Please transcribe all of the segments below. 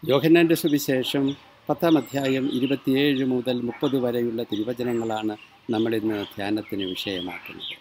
യോഹന്നാൻ്റെ സുവിശേഷം പത്താം അധ്യായം ഇരുപത്തിയേഴ് മുതൽ മുപ്പത് വരെയുള്ള തിരുവചനങ്ങളാണ് നമ്മളിന്ന് ധ്യാനത്തിന് വിഷയമാക്കുന്നത്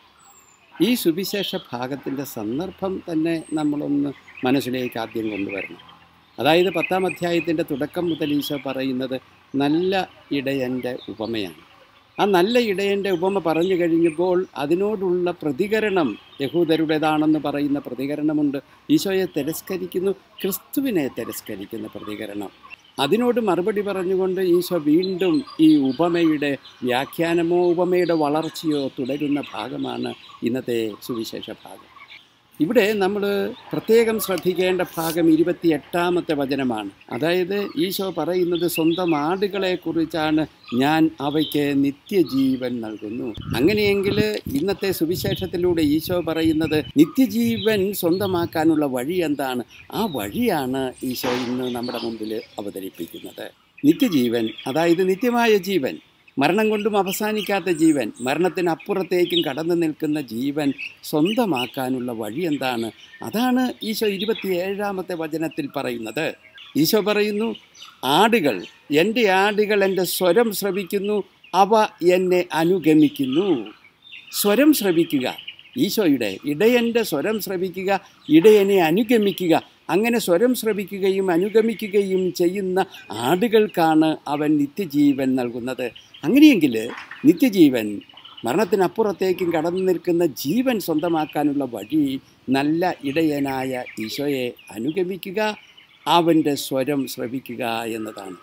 ഈ സുവിശേഷ ഭാഗത്തിൻ്റെ സന്ദർഭം തന്നെ നമ്മളൊന്ന് മനസ്സിലേക്ക് ആദ്യം കൊണ്ടുവരണം അതായത് പത്താം അധ്യായത്തിൻ്റെ തുടക്കം മുതൽ ഈശോ പറയുന്നത് നല്ല ഇടയൻ്റെ ഉപമയാണ് ആ നല്ല ഇടയൻ്റെ ഉപമ പറഞ്ഞു കഴിഞ്ഞപ്പോൾ അതിനോടുള്ള പ്രതികരണം യഹൂദരുടേതാണെന്ന് പറയുന്ന പ്രതികരണമുണ്ട് ഈശോയെ തിരസ്കരിക്കുന്നു ക്രിസ്തുവിനെ തിരസ്കരിക്കുന്ന പ്രതികരണം അതിനോട് മറുപടി പറഞ്ഞുകൊണ്ട് ഈശോ വീണ്ടും ഈ ഉപമയുടെ വ്യാഖ്യാനമോ ഉപമയുടെ വളർച്ചയോ തുടരുന്ന ഭാഗമാണ് ഇന്നത്തെ സുവിശേഷ ഭാഗം ഇവിടെ നമ്മൾ പ്രത്യേകം ശ്രദ്ധിക്കേണ്ട ഭാഗം ഇരുപത്തി എട്ടാമത്തെ വചനമാണ് അതായത് ഈശോ പറയുന്നത് സ്വന്തം ആടുകളെക്കുറിച്ചാണ് ഞാൻ അവയ്ക്ക് നിത്യജീവൻ നൽകുന്നു അങ്ങനെയെങ്കിൽ ഇന്നത്തെ സുവിശേഷത്തിലൂടെ ഈശോ പറയുന്നത് നിത്യജീവൻ സ്വന്തമാക്കാനുള്ള വഴി എന്താണ് ആ വഴിയാണ് ഈശോ ഇന്ന് നമ്മുടെ മുമ്പിൽ അവതരിപ്പിക്കുന്നത് നിത്യജീവൻ അതായത് നിത്യമായ ജീവൻ മരണം കൊണ്ടും അവസാനിക്കാത്ത ജീവൻ മരണത്തിനപ്പുറത്തേക്കും കടന്നു നിൽക്കുന്ന ജീവൻ സ്വന്തമാക്കാനുള്ള വഴി എന്താണ് അതാണ് ഈശോ ഇരുപത്തിയേഴാമത്തെ വചനത്തിൽ പറയുന്നത് ഈശോ പറയുന്നു ആടുകൾ എൻ്റെ ആടുകൾ എൻ്റെ സ്വരം ശ്രവിക്കുന്നു അവ എന്നെ അനുഗമിക്കുന്നു സ്വരം ശ്രവിക്കുക ഈശോയുടെ ഇടയൻ്റെ സ്വരം ശ്രവിക്കുക ഇടയനെ അനുഗമിക്കുക അങ്ങനെ സ്വരം ശ്രവിക്കുകയും അനുഗമിക്കുകയും ചെയ്യുന്ന ആടുകൾക്കാണ് അവൻ നിത്യജീവൻ നൽകുന്നത് അങ്ങനെയെങ്കിൽ നിത്യജീവൻ മരണത്തിനപ്പുറത്തേക്കും കടന്നു നിൽക്കുന്ന ജീവൻ സ്വന്തമാക്കാനുള്ള വഴി നല്ല ഇടയനായ ഈശോയെ അനുഗമിക്കുക അവൻ്റെ സ്വരം ശ്രവിക്കുക എന്നതാണ്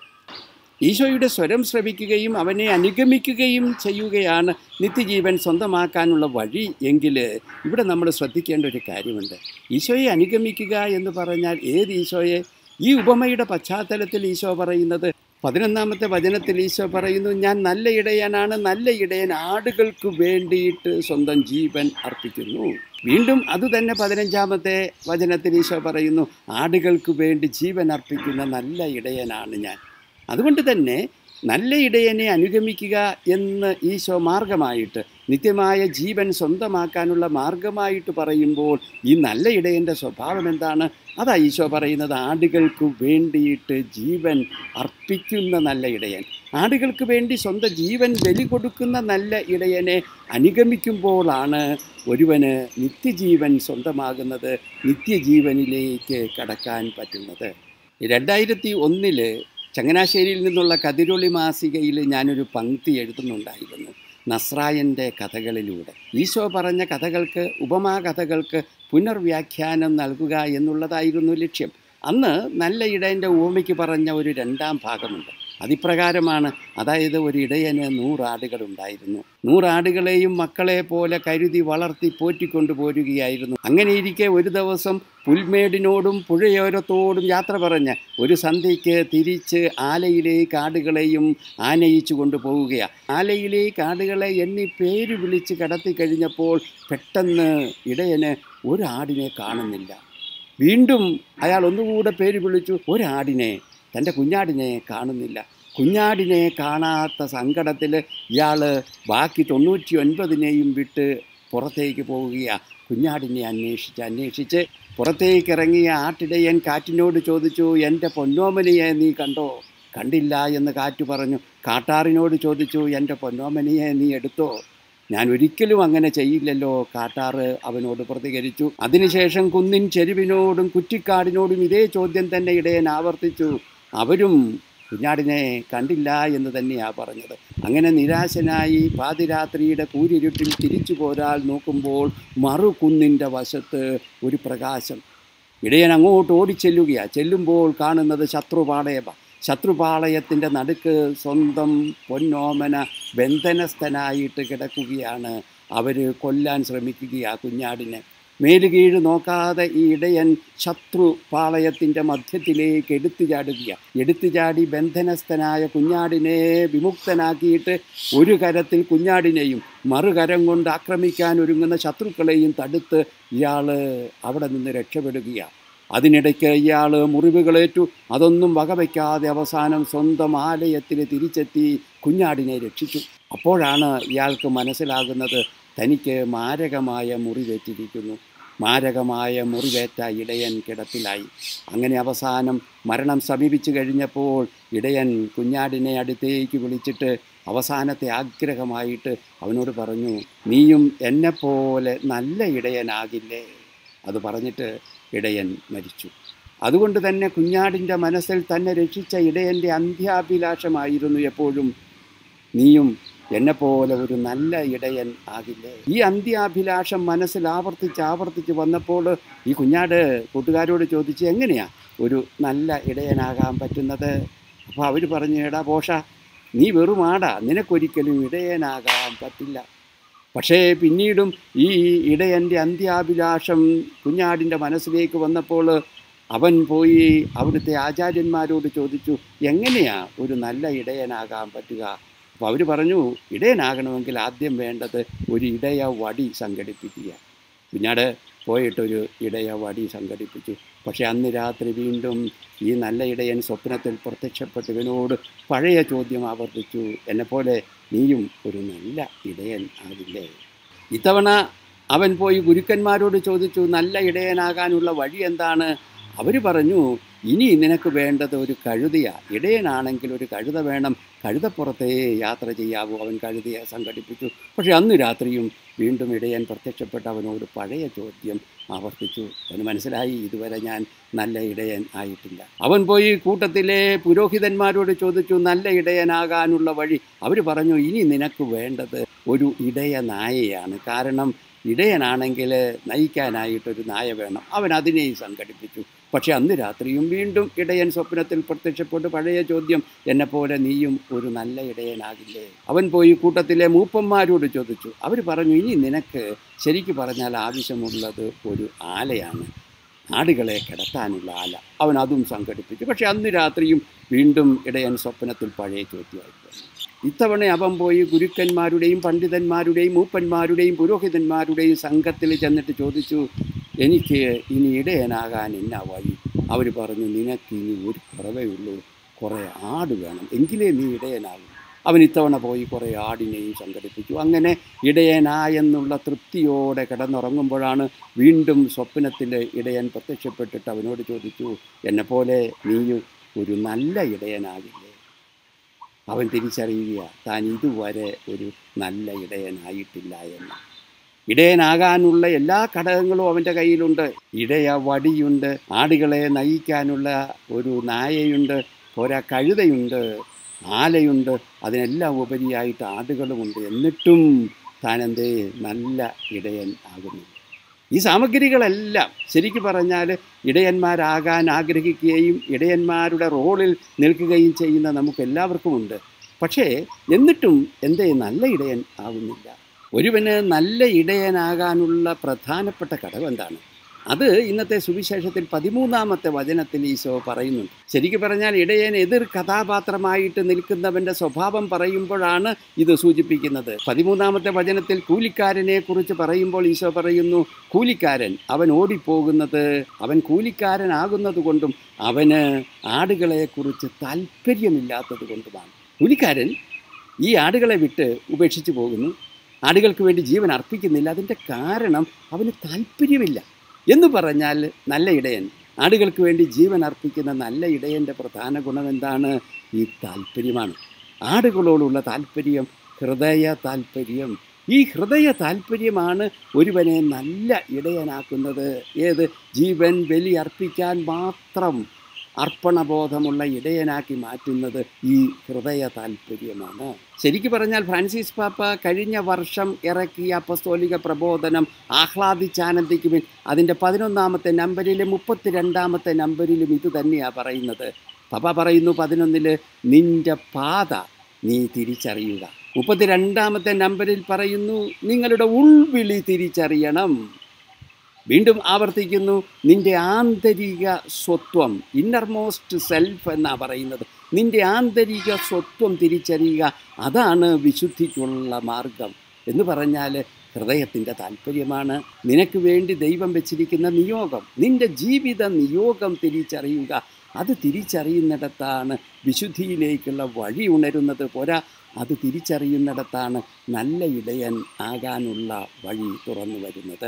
ഈശോയുടെ സ്വരം ശ്രവിക്കുകയും അവനെ അനുഗമിക്കുകയും ചെയ്യുകയാണ് നിത്യജീവൻ സ്വന്തമാക്കാനുള്ള വഴി എങ്കിൽ ഇവിടെ നമ്മൾ ശ്രദ്ധിക്കേണ്ട ഒരു കാര്യമുണ്ട് ഈശോയെ അനുഗമിക്കുക എന്ന് പറഞ്ഞാൽ ഏത് ഈശോയെ ഈ ഉപമയുടെ പശ്ചാത്തലത്തിൽ ഈശോ പറയുന്നത് പതിനൊന്നാമത്തെ വചനത്തിൽ ഈശോ പറയുന്നു ഞാൻ നല്ല ഇടയനാണ് നല്ല ഇടയൻ ആടുകൾക്ക് വേണ്ടിയിട്ട് സ്വന്തം ജീവൻ അർപ്പിക്കുന്നു വീണ്ടും അതുതന്നെ പതിനഞ്ചാമത്തെ വചനത്തിൽ ഈശോ പറയുന്നു ആടുകൾക്ക് വേണ്ടി ജീവൻ അർപ്പിക്കുന്ന നല്ല ഇടയനാണ് ഞാൻ അതുകൊണ്ട് തന്നെ നല്ല ഇടയനെ അനുഗമിക്കുക എന്ന് ഈശോ മാർഗമായിട്ട് നിത്യമായ ജീവൻ സ്വന്തമാക്കാനുള്ള മാർഗമായിട്ട് പറയുമ്പോൾ ഈ നല്ല ഇടയൻ്റെ സ്വഭാവം എന്താണ് അതാ ഈശോ പറയുന്നത് ആടുകൾക്ക് വേണ്ടിയിട്ട് ജീവൻ അർപ്പിക്കുന്ന നല്ല ഇടയൻ ആടുകൾക്ക് വേണ്ടി സ്വന്തം ജീവൻ ബലി കൊടുക്കുന്ന നല്ല ഇടയനെ അനുഗമിക്കുമ്പോഴാണ് ഒരുവന് നിത്യജീവൻ സ്വന്തമാകുന്നത് നിത്യജീവനിലേക്ക് കടക്കാൻ പറ്റുന്നത് രണ്ടായിരത്തി ഒന്നില് ചങ്ങനാശ്ശേരിയിൽ നിന്നുള്ള കതിരൊളി മാസികയിൽ ഞാനൊരു പങ്ക്തി എഴുതുന്നുണ്ടായിരുന്നു നസ്രായൻ്റെ കഥകളിലൂടെ ഈശോ പറഞ്ഞ കഥകൾക്ക് ഉപമാ കഥകൾക്ക് പുനർവ്യാഖ്യാനം നൽകുക എന്നുള്ളതായിരുന്നു ലക്ഷ്യം അന്ന് നല്ല ഇടയൻ്റെ ഓമയ്ക്ക് പറഞ്ഞ ഒരു രണ്ടാം ഭാഗമുണ്ട് അതിപ്രകാരമാണ് അതായത് ഒരു ഇടയന് നൂറാടുകളുണ്ടായിരുന്നു നൂറാടുകളെയും മക്കളെ പോലെ കരുതി വളർത്തി പോറ്റിക്കൊണ്ടു പോരുകയായിരുന്നു അങ്ങനെ ഇരിക്കെ ഒരു ദിവസം പുൽമേടിനോടും പുഴയോരത്തോടും യാത്ര പറഞ്ഞ് ഒരു സന്ധ്യയ്ക്ക് തിരിച്ച് ആലയിലേക്ക് ആടുകളെയും ആനയിച്ചു കൊണ്ടുപോവുകയാണ് ആലയിലേക്ക് ആടുകളെ എണ്ണി പേര് വിളിച്ച് കടത്തി കഴിഞ്ഞപ്പോൾ പെട്ടെന്ന് ഇടയന് ഒരാടിനെ കാണുന്നില്ല വീണ്ടും അയാൾ ഒന്നുകൂടെ പേര് വിളിച്ചു ഒരാടിനെ തൻ്റെ കുഞ്ഞാടിനെ കാണുന്നില്ല കുഞ്ഞാടിനെ കാണാത്ത സങ്കടത്തിൽ ഇയാൾ ബാക്കി തൊണ്ണൂറ്റി ഒൻപതിനെയും വിട്ട് പുറത്തേക്ക് പോവുകയാണ് കുഞ്ഞാടിനെ അന്വേഷിച്ച് അന്വേഷിച്ച് പുറത്തേക്ക് ഇറങ്ങിയ ആട്ടിടയൻ കാറ്റിനോട് ചോദിച്ചു എൻ്റെ പൊന്നോമനയെ നീ കണ്ടോ കണ്ടില്ല എന്ന് കാറ്റ് പറഞ്ഞു കാട്ടാറിനോട് ചോദിച്ചു എൻ്റെ പൊന്നോമനയെ നീ എടുത്തോ ഞാൻ ഒരിക്കലും അങ്ങനെ ചെയ്യില്ലല്ലോ കാട്ടാറ് അവനോട് പ്രതികരിച്ചു അതിനുശേഷം കുന്നിൻ ചെരുവിനോടും കുറ്റിക്കാടിനോടും ഇതേ ചോദ്യം തന്നെ ഇടയൻ ആവർത്തിച്ചു അവരും കുഞ്ഞാടിനെ കണ്ടില്ല എന്ന് തന്നെയാണ് പറഞ്ഞത് അങ്ങനെ നിരാശനായി പാതിരാത്രിയുടെ കൂരിരുട്ടിൽ തിരിച്ചു പോരാൽ നോക്കുമ്പോൾ മറുകുന്നിൻ്റെ വശത്ത് ഒരു പ്രകാശം ഇടയൻ അങ്ങോട്ട് ഓടിച്ചെല്ലുകയാണ് ചെല്ലുമ്പോൾ കാണുന്നത് ശത്രുപാളയമാണ് ശത്രുപാളയത്തിൻ്റെ നടുക്ക് സ്വന്തം പൊന്നോമന ബന്ധനസ്ഥനായിട്ട് കിടക്കുകയാണ് അവർ കൊല്ലാൻ ശ്രമിക്കുകയാണ് കുഞ്ഞാടിനെ മേലുകീഴ് നോക്കാതെ ഈ ഇടയൻ ശത്രു പാളയത്തിൻ്റെ മധ്യത്തിലേക്ക് എടുത്തു ചാടുകയാണ് എടുത്തു ചാടി ബന്ധനസ്ഥനായ കുഞ്ഞാടിനെ വിമുക്തനാക്കിയിട്ട് ഒരു കരത്തിൽ കുഞ്ഞാടിനെയും മറുകരം കൊണ്ട് ആക്രമിക്കാൻ ഒരുങ്ങുന്ന ശത്രുക്കളെയും തടുത്ത് ഇയാൾ അവിടെ നിന്ന് രക്ഷപ്പെടുകയാണ് അതിനിടയ്ക്ക് ഇയാൾ മുറിവുകളേറ്റു അതൊന്നും വകവയ്ക്കാതെ അവസാനം സ്വന്തം ആലയത്തിൽ തിരിച്ചെത്തി കുഞ്ഞാടിനെ രക്ഷിച്ചു അപ്പോഴാണ് ഇയാൾക്ക് മനസ്സിലാകുന്നത് തനിക്ക് മാരകമായ മുറിവേറ്റിരിക്കുന്നു മാരകമായ മുറിവേറ്റ ഇടയൻ കിടപ്പിലായി അങ്ങനെ അവസാനം മരണം സമീപിച്ചു കഴിഞ്ഞപ്പോൾ ഇടയൻ കുഞ്ഞാടിനെ അടുത്തേക്ക് വിളിച്ചിട്ട് അവസാനത്തെ ആഗ്രഹമായിട്ട് അവനോട് പറഞ്ഞു നീയും എന്നെപ്പോലെ നല്ല ഇടയനാകില്ലേ അത് പറഞ്ഞിട്ട് ഇടയൻ മരിച്ചു അതുകൊണ്ട് തന്നെ കുഞ്ഞാടിൻ്റെ മനസ്സിൽ തന്നെ രക്ഷിച്ച ഇടയൻ്റെ അന്ത്യാഭിലാഷമായിരുന്നു എപ്പോഴും നീയും എന്നെപ്പോലെ ഒരു നല്ല ഇടയൻ ആകില്ലേ ഈ അന്ത്യാഭിലാഷം മനസ്സിൽ ആവർത്തിച്ച് ആവർത്തിച്ച് വന്നപ്പോൾ ഈ കുഞ്ഞാട് കൂട്ടുകാരോട് ചോദിച്ച് എങ്ങനെയാ ഒരു നല്ല ഇടയനാകാൻ പറ്റുന്നത് അപ്പോൾ അവർ പറഞ്ഞു എടാ പോഷ നീ വെറും ആടാ നിനക്കൊരിക്കലും ഇടയനാകാൻ പറ്റില്ല പക്ഷേ പിന്നീടും ഈ ഇടയൻ്റെ അന്ത്യാഭിലാഷം കുഞ്ഞാടിൻ്റെ മനസ്സിലേക്ക് വന്നപ്പോൾ അവൻ പോയി അവിടുത്തെ ആചാര്യന്മാരോട് ചോദിച്ചു എങ്ങനെയാ ഒരു നല്ല ഇടയനാകാൻ പറ്റുക അപ്പോൾ അവർ പറഞ്ഞു ഇടയനാകണമെങ്കിൽ ആദ്യം വേണ്ടത് ഒരു ഇടയ വടി സംഘടിപ്പിക്കുക കുഞ്ഞാട് പോയിട്ടൊരു ഇടയ വടി സംഘടിപ്പിച്ചു പക്ഷെ അന്ന് രാത്രി വീണ്ടും ഈ നല്ല ഇടയൻ സ്വപ്നത്തിൽ പ്രത്യക്ഷപ്പെട്ട് ഇവനോട് പഴയ ചോദ്യം ആവർത്തിച്ചു എന്നെപ്പോലെ നീയും ഒരു നല്ല ഇടയൻ ആകില്ലേ ഇത്തവണ അവൻ പോയി ഗുരുക്കന്മാരോട് ചോദിച്ചു നല്ല ഇടയനാകാനുള്ള വഴി എന്താണ് അവർ പറഞ്ഞു ഇനി നിനക്ക് വേണ്ടത് ഒരു കഴുതയാ ഇടയനാണെങ്കിൽ ഒരു കഴുത വേണം കഴുതപ്പുറത്തേ യാത്ര ചെയ്യാവൂ അവൻ കഴുതയെ സംഘടിപ്പിച്ചു പക്ഷെ അന്ന് രാത്രിയും വീണ്ടും ഇടയൻ പ്രത്യക്ഷപ്പെട്ട അവനോട് പഴയ ചോദ്യം ആവർത്തിച്ചു അവന് മനസ്സിലായി ഇതുവരെ ഞാൻ നല്ല ഇടയൻ ആയിട്ടില്ല അവൻ പോയി കൂട്ടത്തിലെ പുരോഹിതന്മാരോട് ചോദിച്ചു നല്ല ഇടയനാകാനുള്ള വഴി അവർ പറഞ്ഞു ഇനി നിനക്ക് വേണ്ടത് ഒരു ഇടയ നായയാണ് കാരണം ഇടയനാണെങ്കിൽ നയിക്കാനായിട്ടൊരു നായ വേണം അവൻ അതിനെയും സംഘടിപ്പിച്ചു പക്ഷെ അന്ന് രാത്രിയും വീണ്ടും ഇടയൻ സ്വപ്നത്തിൽ പ്രത്യക്ഷപ്പെട്ട് പഴയ ചോദ്യം എന്നെപ്പോലെ നീയും ഒരു നല്ല ഇടയനാകില്ലേ അവൻ പോയി കൂട്ടത്തിലെ മൂപ്പന്മാരോട് ചോദിച്ചു അവർ പറഞ്ഞു ഇനി നിനക്ക് ശരിക്കു പറഞ്ഞാൽ ആവശ്യമുള്ളത് ഒരു ആലയാണ് ആടുകളെ കിടത്താനുള്ള ആല അവൻ അതും സംഘടിപ്പിച്ചു പക്ഷെ അന്ന് രാത്രിയും വീണ്ടും ഇടയൻ സ്വപ്നത്തിൽ പഴയ ചോദ്യമായിട്ട് ഇത്തവണ അവൻ പോയി ഗുരുക്കന്മാരുടെയും പണ്ഡിതന്മാരുടെയും മൂപ്പന്മാരുടെയും പുരോഹിതന്മാരുടെയും സംഘത്തിൽ ചെന്നിട്ട് ചോദിച്ചു എനിക്ക് ഇനി ഇടയനാകാൻ എന്നാ വഴി അവർ പറഞ്ഞു നിനക്ക് ഇനി ഒരു കുറവേ ഉള്ളൂ കുറേ ആട് വേണം എങ്കിലേ നീ ഇടയനാകും അവൻ ഇത്തവണ പോയി കുറേ ആടിനെയും സംഘടിപ്പിച്ചു അങ്ങനെ ഇടയനായെന്നുള്ള തൃപ്തിയോടെ കിടന്നുറങ്ങുമ്പോഴാണ് വീണ്ടും സ്വപ്നത്തിൽ ഇടയൻ പ്രത്യക്ഷപ്പെട്ടിട്ട് അവനോട് ചോദിച്ചു എന്നെപ്പോലെ നീയും ഒരു നല്ല ഇടയനാകില്ലേ അവൻ തിരിച്ചറിയുക താൻ ഇതുവരെ ഒരു നല്ല ഇടയനായിട്ടില്ല എന്ന് ഇടയനാകാനുള്ള എല്ലാ ഘടകങ്ങളും അവൻ്റെ കയ്യിലുണ്ട് ഇടയ വടിയുണ്ട് ആടുകളെ നയിക്കാനുള്ള ഒരു നായയുണ്ട് പോരാ കഴുതയുണ്ട് ആലയുണ്ട് അതിനെല്ലാം ഉപരിയായിട്ട് ആടുകളുമുണ്ട് എന്നിട്ടും താനെന്തേ നല്ല ഇടയൻ ആകുന്നു ഈ സാമഗ്രികളെല്ലാം ശരിക്കു പറഞ്ഞാൽ ഇടയന്മാരാകാൻ ആഗ്രഹിക്കുകയും ഇടയന്മാരുടെ റോളിൽ നിൽക്കുകയും ചെയ്യുന്ന നമുക്ക് എല്ലാവർക്കുമുണ്ട് പക്ഷേ എന്നിട്ടും എന്തേ നല്ല ഇടയൻ ആകുന്നില്ല ഒരുവന് നല്ല ഇടയനാകാനുള്ള പ്രധാനപ്പെട്ട ഘടകം എന്താണ് അത് ഇന്നത്തെ സുവിശേഷത്തിൽ പതിമൂന്നാമത്തെ വചനത്തിൽ ഈശോ പറയുന്നുണ്ട് ശരിക്കും പറഞ്ഞാൽ ഇടയൻ എതിർ കഥാപാത്രമായിട്ട് നിൽക്കുന്നവൻ്റെ സ്വഭാവം പറയുമ്പോഴാണ് ഇത് സൂചിപ്പിക്കുന്നത് പതിമൂന്നാമത്തെ വചനത്തിൽ കൂലിക്കാരനെ കുറിച്ച് പറയുമ്പോൾ ഈശോ പറയുന്നു കൂലിക്കാരൻ അവൻ ഓടിപ്പോകുന്നത് അവൻ കൂലിക്കാരനാകുന്നത് കൊണ്ടും അവന് ആടുകളെക്കുറിച്ച് താല്പര്യമില്ലാത്തത് കൊണ്ടുമാണ് കൂലിക്കാരൻ ഈ ആടുകളെ വിട്ട് ഉപേക്ഷിച്ച് പോകുന്നു ആടുകൾക്ക് വേണ്ടി ജീവൻ അർപ്പിക്കുന്നില്ല അതിൻ്റെ കാരണം അവന് താല്പര്യമില്ല എന്ന് പറഞ്ഞാൽ നല്ല ഇടയൻ ആടുകൾക്ക് വേണ്ടി ജീവൻ അർപ്പിക്കുന്ന നല്ല ഇടയൻ്റെ പ്രധാന ഗുണം എന്താണ് ഈ താല്പര്യമാണ് ആടുകളോടുള്ള താല്പര്യം ഹൃദയ താല്പര്യം ഈ ഹൃദയ താല്പര്യമാണ് ഒരുവനെ നല്ല ഇടയനാക്കുന്നത് ഏത് ജീവൻ ബലി അർപ്പിക്കാൻ മാത്രം അർപ്പണബോധമുള്ള ഇടയനാക്കി മാറ്റുന്നത് ഈ ഹൃദയ താല്പര്യമാണ് ശരിക്കു പറഞ്ഞാൽ ഫ്രാൻസിസ് പാപ്പ കഴിഞ്ഞ വർഷം ഇറക്കിയ അപ്പസ്തോലിക പ്രബോധനം ആഹ്ലാദിച്ചാനന്ദിക്കുവിൻ അതിൻ്റെ പതിനൊന്നാമത്തെ നമ്പരിലും മുപ്പത്തിരണ്ടാമത്തെ നമ്പരിലും ഇത് തന്നെയാണ് പറയുന്നത് പാപ്പ പറയുന്നു പതിനൊന്നില് നിന്റെ പാത നീ തിരിച്ചറിയുക മുപ്പത്തിരണ്ടാമത്തെ നമ്പരിൽ പറയുന്നു നിങ്ങളുടെ ഉൾവിളി തിരിച്ചറിയണം വീണ്ടും ആവർത്തിക്കുന്നു നിന്റെ ആന്തരിക സ്വത്വം ഇന്നർമോസ്റ്റ് സെൽഫ് എന്നാ പറയുന്നത് നിന്റെ ആന്തരിക സ്വത്വം തിരിച്ചറിയുക അതാണ് വിശുദ്ധിക്കുള്ള മാർഗം എന്ന് പറഞ്ഞാൽ ഹൃദയത്തിൻ്റെ താല്പര്യമാണ് നിനക്ക് വേണ്ടി ദൈവം വെച്ചിരിക്കുന്ന നിയോഗം നിന്റെ ജീവിത നിയോഗം തിരിച്ചറിയുക അത് തിരിച്ചറിയുന്നിടത്താണ് വിശുദ്ധിയിലേക്കുള്ള വഴി ഉണരുന്നത് പോരാ അത് തിരിച്ചറിയുന്നിടത്താണ് നല്ല ഇടയൻ ആകാനുള്ള വഴി തുറന്നു വരുന്നത്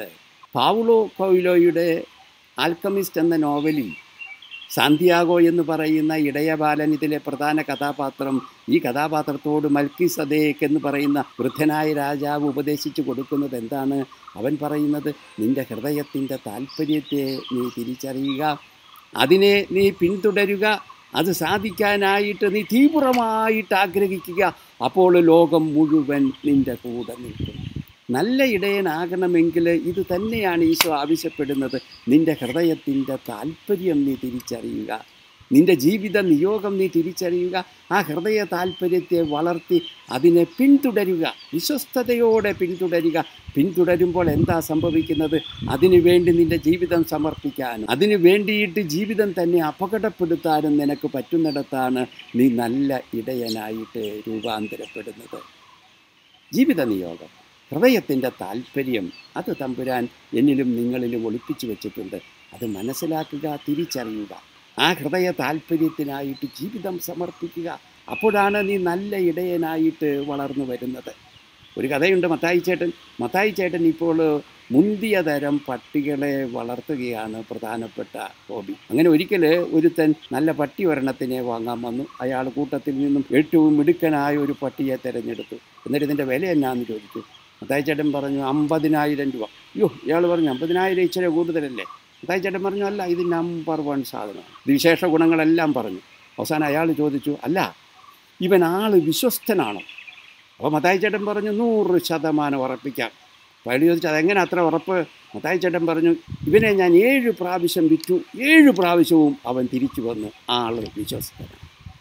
പാവുളോ കൊയിലോയുടെ ആൽക്കമിസ്റ്റ് എന്ന നോവലിൽ സാന്തിയാഗോ എന്ന് പറയുന്ന ഇടയബാലൻ ഇതിലെ പ്രധാന കഥാപാത്രം ഈ കഥാപാത്രത്തോട് മൽക്കി സദേക്ക് എന്ന് പറയുന്ന വൃദ്ധനായ രാജാവ് ഉപദേശിച്ചു കൊടുക്കുന്നത് എന്താണ് അവൻ പറയുന്നത് നിന്റെ ഹൃദയത്തിൻ്റെ താല്പര്യത്തെ നീ തിരിച്ചറിയുക അതിനെ നീ പിന്തുടരുക അത് സാധിക്കാനായിട്ട് നീ തീവ്രമായിട്ട് ആഗ്രഹിക്കുക അപ്പോൾ ലോകം മുഴുവൻ നിന്റെ കൂടെ നിൽക്കും നല്ല ഇടയനാകണമെങ്കിൽ ഇത് തന്നെയാണ് ഈശോ ആവശ്യപ്പെടുന്നത് നിന്റെ ഹൃദയത്തിൻ്റെ താല്പര്യം നീ തിരിച്ചറിയുക നിന്റെ ജീവിത നിയോഗം നീ തിരിച്ചറിയുക ആ ഹൃദയ താല്പര്യത്തെ വളർത്തി അതിനെ പിന്തുടരുക വിശ്വസ്തയോടെ പിന്തുടരുക പിന്തുടരുമ്പോൾ എന്താ സംഭവിക്കുന്നത് അതിനു വേണ്ടി നിന്റെ ജീവിതം സമർപ്പിക്കാനും അതിനു വേണ്ടിയിട്ട് ജീവിതം തന്നെ അപകടപ്പെടുത്താനും നിനക്ക് പറ്റുന്നിടത്താണ് നീ നല്ല ഇടയനായിട്ട് രൂപാന്തരപ്പെടുന്നത് ജീവിത നിയോഗം ഹൃദയത്തിൻ്റെ താല്പര്യം അത് തമ്പുരാൻ എന്നിലും നിങ്ങളിലും ഒളിപ്പിച്ചു വെച്ചിട്ടുണ്ട് അത് മനസ്സിലാക്കുക തിരിച്ചറിയുക ആ ഹൃദയ താല്പര്യത്തിനായിട്ട് ജീവിതം സമർപ്പിക്കുക അപ്പോഴാണ് നീ നല്ല ഇടയനായിട്ട് വളർന്നു വരുന്നത് ഒരു കഥയുണ്ട് മത്തായി ചേട്ടൻ മത്തായി ചേട്ടൻ ഇപ്പോൾ മുന്തിയ തരം പട്ടികളെ വളർത്തുകയാണ് പ്രധാനപ്പെട്ട ഹോബി അങ്ങനെ ഒരിക്കൽ ഒരുത്തൻ നല്ല പട്ടി ഒരെണ്ണത്തിനെ വാങ്ങാൻ വന്നു അയാൾ കൂട്ടത്തിൽ നിന്നും ഏറ്റവും മിടുക്കനായ ഒരു പട്ടിയെ തിരഞ്ഞെടുത്തു എന്നിട്ട് ഇതിൻ്റെ വില എന്നാന്ന് ചോദിച്ചു മത്തായി ചേട്ടൻ പറഞ്ഞു അമ്പതിനായിരം രൂപ അയ്യോ ഇയാൾ പറഞ്ഞു അമ്പതിനായിരം ഇച്ചിരി കൂടുതലല്ലേ മത്തായി ചേട്ടൻ പറഞ്ഞു അല്ല ഇത് നമ്പർ വൺ സാധനമാണ് ഇത് വിശേഷ ഗുണങ്ങളെല്ലാം പറഞ്ഞു അവസാനം അയാൾ ചോദിച്ചു അല്ല ഇവൻ ആൾ വിശ്വസ്തനാണോ അപ്പോൾ മത്തായി ചേട്ടൻ പറഞ്ഞു നൂറ് ശതമാനം ഉറപ്പിക്കാം അപ്പോൾ അയാൾ ചോദിച്ചു അതെങ്ങനെ അത്ര ഉറപ്പ് മത്തായി ചേട്ടൻ പറഞ്ഞു ഇവനെ ഞാൻ ഏഴ് പ്രാവശ്യം വിറ്റു ഏഴ് പ്രാവശ്യവും അവൻ തിരിച്ചു വന്നു ആൾ വിശ്വസ്തനാണ്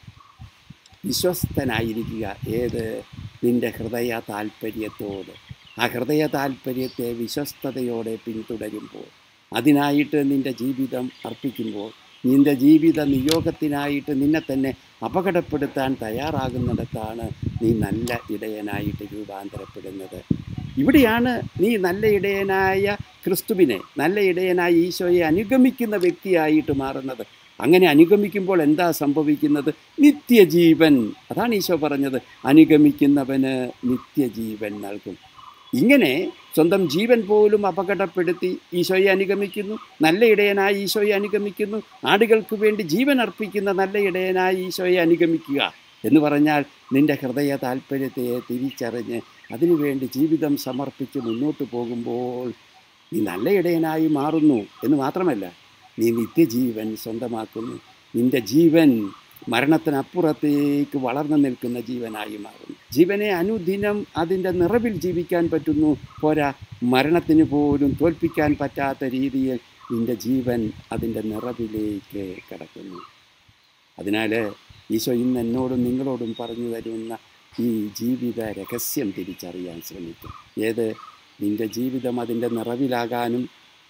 വിശ്വസ്തനായിരിക്കുക ഏത് നിന്റെ ഹൃദയ താല്പര്യത്തോട് ആ ഹൃദയ താല്പര്യത്തെ വിശ്വസ്തയോടെ പിന്തുടരുമ്പോൾ അതിനായിട്ട് നിന്റെ ജീവിതം അർപ്പിക്കുമ്പോൾ നിന്റെ ജീവിത നിയോഗത്തിനായിട്ട് നിന്നെ തന്നെ അപകടപ്പെടുത്താൻ തയ്യാറാകുന്നിടത്താണ് നീ നല്ല ഇടയനായിട്ട് രൂപാന്തരപ്പെടുന്നത് ഇവിടെയാണ് നീ നല്ല ഇടയനായ ക്രിസ്തുവിനെ നല്ല ഇടയനായ ഈശോയെ അനുഗമിക്കുന്ന വ്യക്തിയായിട്ട് മാറുന്നത് അങ്ങനെ അനുഗമിക്കുമ്പോൾ എന്താ സംഭവിക്കുന്നത് നിത്യജീവൻ അതാണ് ഈശോ പറഞ്ഞത് അനുഗമിക്കുന്നവന് നിത്യജീവൻ നൽകും ഇങ്ങനെ സ്വന്തം ജീവൻ പോലും അപകടപ്പെടുത്തി ഈശോയെ അനുഗമിക്കുന്നു നല്ല ഇടയനായി ഈശോയെ അനുഗമിക്കുന്നു ആടുകൾക്ക് വേണ്ടി ജീവൻ അർപ്പിക്കുന്ന നല്ല ഇടയനായി ഈശോയെ അനുഗമിക്കുക എന്ന് പറഞ്ഞാൽ നിന്റെ ഹൃദയ താല്പര്യത്തെ തിരിച്ചറിഞ്ഞ് അതിനുവേണ്ടി ജീവിതം സമർപ്പിച്ച് മുന്നോട്ട് പോകുമ്പോൾ നീ നല്ല ഇടയനായി മാറുന്നു എന്ന് മാത്രമല്ല നീ നിത്യജീവൻ സ്വന്തമാക്കുന്നു നിന്റെ ജീവൻ മരണത്തിനപ്പുറത്തേക്ക് വളർന്നു നിൽക്കുന്ന ജീവനായി മാറുന്നു ജീവനെ അനുദിനം അതിൻ്റെ നിറവിൽ ജീവിക്കാൻ പറ്റുന്നു പോരാ മരണത്തിന് പോലും തോൽപ്പിക്കാൻ പറ്റാത്ത രീതിയിൽ നിന്റെ ജീവൻ അതിൻ്റെ നിറവിലേക്ക് കിടക്കുന്നു അതിനാൽ ഈശോ ഇന്ന് എന്നോടും നിങ്ങളോടും പറഞ്ഞു തരുന്ന ഈ ജീവിത രഹസ്യം തിരിച്ചറിയാൻ ശ്രമിക്കും ഏത് നിന്റെ ജീവിതം അതിൻ്റെ നിറവിലാകാനും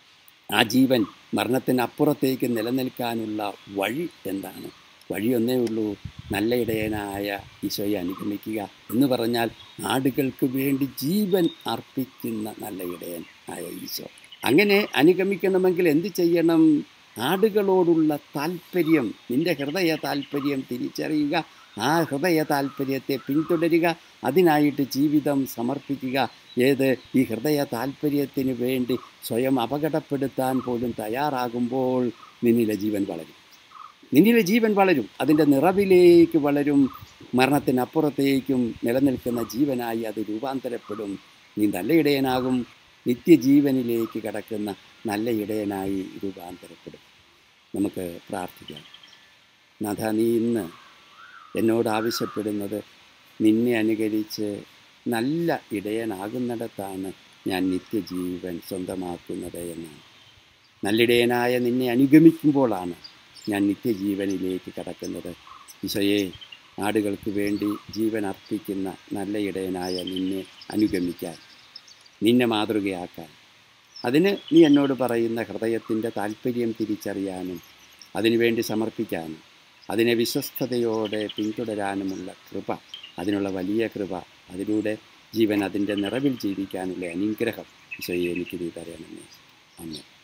ആ ജീവൻ മരണത്തിനപ്പുറത്തേക്ക് നിലനിൽക്കാനുള്ള വഴി എന്താണ് വഴിയൊന്നേ ഉള്ളൂ നല്ല ഇടയനായ ഈശോയെ അനുഗമിക്കുക എന്ന് പറഞ്ഞാൽ ആടുകൾക്ക് വേണ്ടി ജീവൻ അർപ്പിക്കുന്ന നല്ല ഇടയൻ ആയ ഈശോ അങ്ങനെ അനുഗമിക്കണമെങ്കിൽ എന്ത് ചെയ്യണം ആടുകളോടുള്ള താല്പര്യം നിന്റെ ഹൃദയ താല്പര്യം തിരിച്ചറിയുക ആ ഹൃദയ താല്പര്യത്തെ പിന്തുടരുക അതിനായിട്ട് ജീവിതം സമർപ്പിക്കുക ഏത് ഈ ഹൃദയ താല്പര്യത്തിന് വേണ്ടി സ്വയം അപകടപ്പെടുത്താൻ പോലും തയ്യാറാകുമ്പോൾ നിന്നിലെ ജീവൻ വളരും നിന്നിലെ ജീവൻ വളരും അതിൻ്റെ നിറവിലേക്ക് വളരും മരണത്തിനപ്പുറത്തേക്കും നിലനിൽക്കുന്ന ജീവനായി അത് രൂപാന്തരപ്പെടും നീ നല്ല ഇടയനാകും നിത്യജീവനിലേക്ക് കടക്കുന്ന നല്ല ഇടയനായി രൂപാന്തരപ്പെടും നമുക്ക് പ്രാർത്ഥിക്കാം നാഥ നീ ഇന്ന് എന്നോട് ആവശ്യപ്പെടുന്നത് നിന്നെ അനുകരിച്ച് നല്ല ഇടയനാകുന്നിടത്താണ് ഞാൻ നിത്യജീവൻ സ്വന്തമാക്കുന്നത് എന്നാണ് നല്ലിടയനായ നിന്നെ അനുഗമിക്കുമ്പോഴാണ് ഞാൻ നിത്യജീവനിലേക്ക് കടക്കുന്നത് ഈശോയെ ആടുകൾക്ക് വേണ്ടി ജീവൻ അർപ്പിക്കുന്ന നല്ല ഇടയനായ നിന്നെ അനുഗമിക്കാൻ നിന്നെ മാതൃകയാക്കാൻ അതിന് നീ എന്നോട് പറയുന്ന ഹൃദയത്തിൻ്റെ താല്പര്യം തിരിച്ചറിയാനും അതിനുവേണ്ടി സമർപ്പിക്കാനും അതിനെ വിശ്വസ്തയോടെ പിന്തുടരാനുമുള്ള കൃപ അതിനുള്ള വലിയ കൃപ അതിലൂടെ ജീവൻ അതിൻ്റെ നിറവിൽ ജീവിക്കാനുള്ള അനുഗ്രഹം ഈശോയെ എനിക്ക് നീ തരണമേ അമ്മ